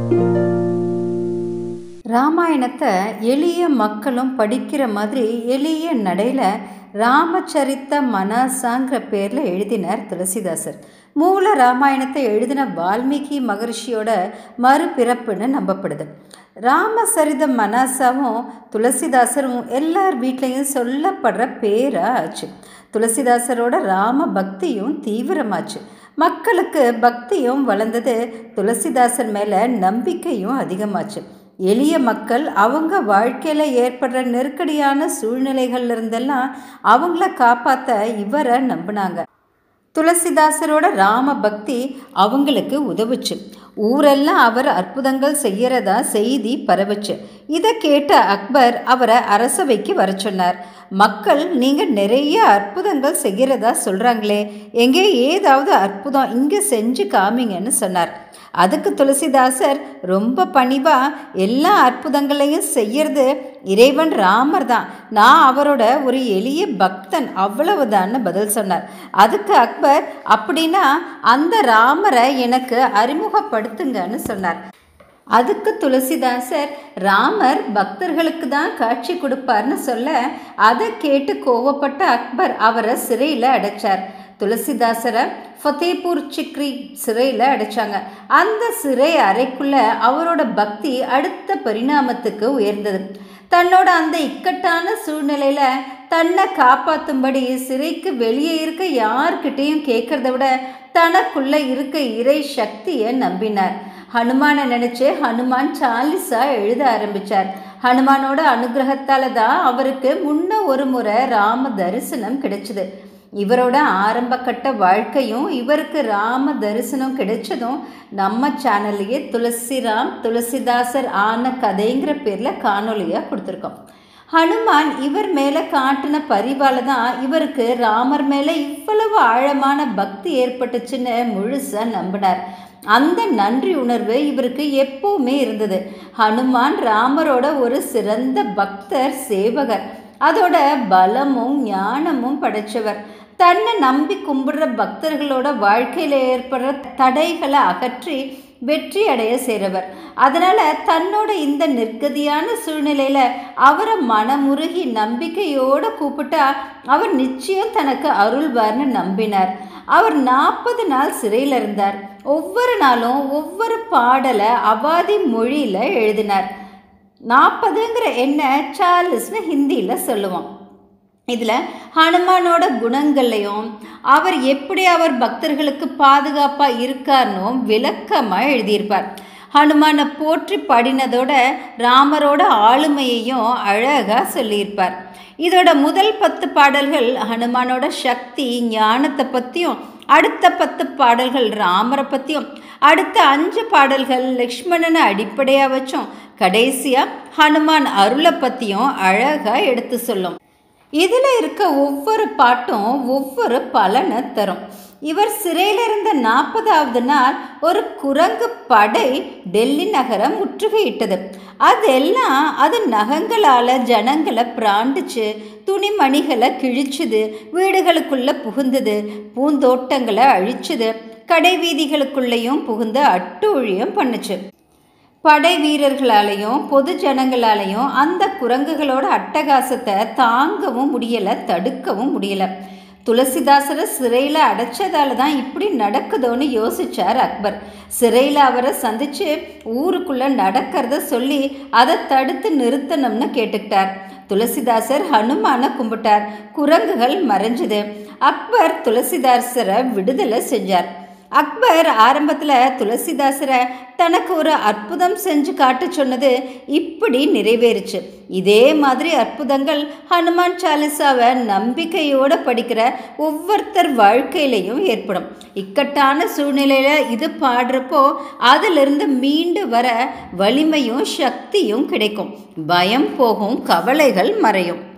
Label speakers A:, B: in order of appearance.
A: ராமாயணத்தை எளிய மக்களும் படிக்கிற மாதிரி எளிய நடையில் ராமச்சரித்த மனசாங்கிற பேரில் எழுதினார் துளசிதாசர் மூல ராமாயணத்தை எழுதின வால்மீகி மகரிஷியோட மறுபிறப்புன்னு நம்பப்படுது ராமசரித மனாசாவும் துளசிதாசரும் எல்லார் வீட்லேயும் சொல்லப்படுற பேராக ஆச்சு துளசிதாசரோட ராம பக்தியும் தீவிரமாச்சு மக்களுக்கு பக்தியும் வளர்ந்தது துளசிதாசர் மேலே நம்பிக்கையும் அதிகமாச்சு எளிய மக்கள் அவங்க வாழ்க்கையில் ஏற்படுற நெருக்கடியான சூழ்நிலைகள்ல இருந்தெல்லாம் அவங்கள காப்பாற்ற இவரை நம்பினாங்க துளசிதாசரோட ராம பக்தி அவங்களுக்கு உதவுச்சு ஊரெல்லாம் அவர் அற்புதங்கள் செய்யறதா செய்தி பரவுச்சு இதை கேட்ட அக்பர் அவரை அரசவைக்கு வர சொன்னார் மக்கள் நீங்கள் நிறைய அற்புதங்கள் செய்கிறதா சொல்கிறாங்களே எங்கே ஏதாவது அற்புதம் இங்கே செஞ்சு காமிங்கன்னு சொன்னார் அதுக்கு துளசிதாசர் ரொம்ப பணிவாக எல்லா அற்புதங்களையும் செய்யறது இறைவன் ராமர் தான் நான் அவரோட ஒரு எளிய பக்தன் அவ்வளவுதான்னு பதில் சொன்னார் அதுக்கு அக்பர் அப்படின்னா அந்த ராமரை எனக்கு அறிமுகப்படுத்துங்கன்னு சொன்னார் அதுக்கு துளசிதாசர் ராமர் பக்தர்களுக்கு தான் காட்சி கொடுப்பார்னு சொல்ல அதை கேட்டு கோவப்பட்ட அக்பர் அவரை சிறையில் அடைச்சார் துளசிதாசரை ஃபத்தேபூர் சிக்ரி சிறையில் அடைச்சாங்க அந்த சிறை அறைக்குள்ள அவரோட பக்தி அடுத்த பரிணாமத்துக்கு உயர்ந்தது தன்னோட அந்த இக்கட்டான சூழ்நிலையில் தன்னை காப்பாற்றும்படி சிறைக்கு வெளியே இருக்க யார்கிட்டையும் கேட்கறத விட தனக்குள்ள இருக்க இறை சக்தியை நம்பினார் ஹனுமானை நினச்சி ஹனுமான் சாலிசா எழுத ஆரம்பித்தார் ஹனுமானோட அனுகிரகத்தால் தான் அவருக்கு முன்ன ஒரு முறை ராம தரிசனம் கிடைச்சிது இவரோட ஆரம்ப கட்ட வாழ்க்கையும் இவருக்கு ராம தரிசனம் கிடைச்சதும் நம்ம சேனல்லையே துளசிராம் துளசிதாசர் ஆன கதைங்கிற பேரில் காணொலியாக கொடுத்துருக்கோம் ஹனுமான் இவர் மேலே காட்டின பரிவால தான் இவருக்கு ராமர் மேலே இவ்வளவு ஆழமான பக்தி ஏற்பட்டுச்சுன்னு முழுசாக நம்பினார் அந்த நன்றி உணர்வு இவருக்கு எப்பவுமே இருந்தது ஹனுமான் ராமரோட ஒரு சிறந்த பக்தர் சேவகர் அதோட பலமும் ஞானமும் படைச்சவர் தன்னை நம்பி கும்பிடுற பக்தர்களோட வாழ்க்கையில் ஏற்படுற தடைகளை அகற்றி வெற்றி அடைய செய்கிறவர் அதனால் தன்னோட இந்த நிர்கதியான சூழ்நிலையில் அவரை மனமுருகி நம்பிக்கையோடு கூப்பிட்டா அவர் நிச்சயம் தனக்கு அருள்வார்னு நம்பினார் அவர் நாற்பது நாள் சிறையில் இருந்தார் ஒவ்வொரு நாளும் ஒவ்வொரு பாடலை அவாதி மொழியில் எழுதினார் நாற்பதுங்கிற என்ன சார்லஸ்னு ஹிந்தியில் சொல்லுவோம் இதில் ஹனுமானோட குணங்களையும் அவர் எப்படி அவர் பக்தர்களுக்கு பாதுகாப்பாக இருக்கார்னும் விளக்கமாக எழுதியிருப்பார் ஹனுமானை போற்றி பாடினதோட ராமரோட ஆளுமையையும் அழகாக சொல்லியிருப்பார் இதோட முதல் பத்து பாடல்கள் ஹனுமானோட சக்தி ஞானத்தை பற்றியும் அடுத்த பத்து பாடல்கள் ராமரை பற்றியும் அடுத்த அஞ்சு பாடல்கள் லக்ஷ்மணனை அடிப்படையாக வச்சும் கடைசியாக ஹனுமான் அருளை பற்றியும் அழகாக எடுத்து சொல்லும் இதில் இருக்க ஒவ்வொரு பாட்டும் ஒவ்வொரு பலனை தரும் இவர் சிறையில் இருந்த நாற்பதாவது நாள் ஒரு குரங்கு படை டெல்லி நகரம் முற்றுகையிட்டது அதெல்லாம் அது நகங்களால் ஜனங்களை பிராண்டுச்சு துணிமணிகளை கிழிச்சுது வீடுகளுக்குள்ளே புகுந்தது பூந்தோட்டங்களை அழிச்சுது கடை வீதிகளுக்குள்ளேயும் புகுந்து அட்டூழியம் பண்ணுச்சு படை வீரர்களாலையும் பொது ஜனங்களாலையும் அந்த குரங்குகளோட அட்டகாசத்தை தாங்கவும் முடியலை தடுக்கவும் முடியலை துளசிதாசரை சிறையில் அடைச்சதால தான் இப்படி நடக்குதோன்னு யோசிச்சார் அக்பர் சிறையில் அவரை சந்தித்து ஊருக்குள்ளே நடக்கிறத சொல்லி அதை தடுத்து நிறுத்தணும்னு கேட்டுக்கிட்டார் துளசிதாசர் ஹனுமான கும்பிட்டார் குரங்குகள் மறைஞ்சுது அக்பர் துளசிதாசரை விடுதலை செஞ்சார் அக்பர் ஆரம்பத்தில் துளசிதாசரை தனக்கு ஒரு அற்புதம் செஞ்சு காட்ட சொன்னது இப்படி நிறைவேறுச்சு இதே மாதிரி அற்புதங்கள் ஹனுமான் சாலிசாவை நம்பிக்கையோடு படிக்கிற ஒவ்வொருத்தர் வாழ்க்கையிலையும் ஏற்படும் இக்கட்டான சூழ்நிலையில் இது பாடுறப்போ அதிலிருந்து மீண்டு வர வலிமையும் சக்தியும் கிடைக்கும் பயம் போகும் கவலைகள் மறையும்